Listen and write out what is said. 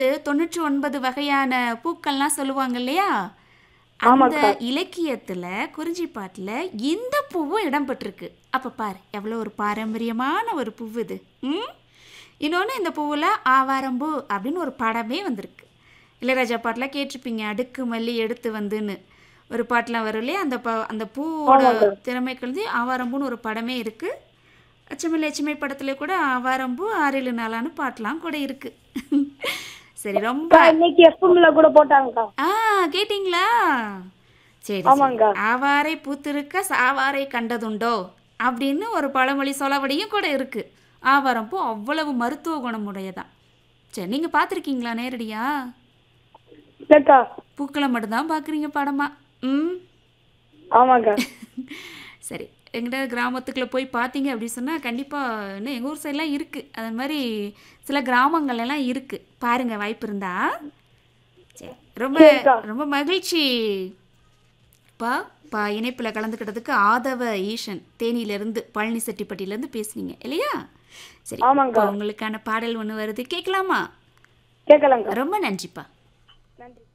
தொண்ணூற்றி ஒன்பது வகையான பூக்கள்லாம் சொல்லுவாங்க இல்லையா அந்த ஆமாக்கா. இலக்கியத்துல குறிஞ்சிப்பாட்டுல இந்த பூவும் இடம்பெற்றிருக்கு அப்ப பாரு எவ்வளோ ஒரு பாரம்பரியமான ஒரு பூவு இது ம் இன்னொன்று இந்த பூவில் ஆவாரம்பூ அப்படின்னு ஒரு படமே வந்திருக்கு இளையராஜா பாட்டில் கேட்டிருப்பீங்க அடுக்கு மல்லி எடுத்து வந்துன்னு ஒரு பாட்டெலாம் வரும் இல்லையா அந்த ப அந்த பூவோட திறமை கழுதி ஆவாரம்பூன்னு ஒரு படமே இருக்குது அச்சமை லட்சுமி படத்துல கூட ஆவாரம்பூ ஆறிலு நாளான்னு பாட்டெலாம் கூட இருக்கு சரி ரொம்ப அக்கா, இன்னைக்கு எஃப்எம்ல கூட போட்டாங்கக்கா ஆ கேட்டிங்களா சரி ஆமாங்க. சரி. ஆவாரை பூத்திருக்க சாவாரை கண்டதுண்டோ அப்படின்னு ஒரு பழமொழி சொலவடியும் கூட இருக்கு ஆவாரம் பூ அவ்வளவு மருத்துவ குணமுடையதான் சரி நீங்க பார்த்துருக்கீங்களா நேரடியா இல்லக்கா பூக்களை மட்டும்தான் பார்க்குறீங்க படமா ம் ஆமாக்கா சரி எங்கிட்ட கிராமத்துக்குள்ளே போய் பார்த்தீங்க அப்படி சொன்னால் கண்டிப்பாக இன்னும் எங்கள் ஊர் சைட்லாம் இருக்குது அது மாதிரி சில கிராமங்கள் எல்லாம் இருக்குது பாருங்கள் வாய்ப்பு இருந்தா சரி ரொம்ப சரிக்கா. ரொம்ப மகிழ்ச்சி பா பா இணைப்பில் கலந்துக்கிட்டதுக்கு ஆதவ ஈஷன் தேனியிலேருந்து பழனி செட்டிப்பட்டியிலேருந்து பேசுனீங்க இல்லையா சரி ஆமாங்க. இப்போ உங்களுக்கான பாடல் ஒன்று வருது கேட்கலாமா கேட்கலாங்க்கா ரொம்ப நன்றிப்பா நன்றி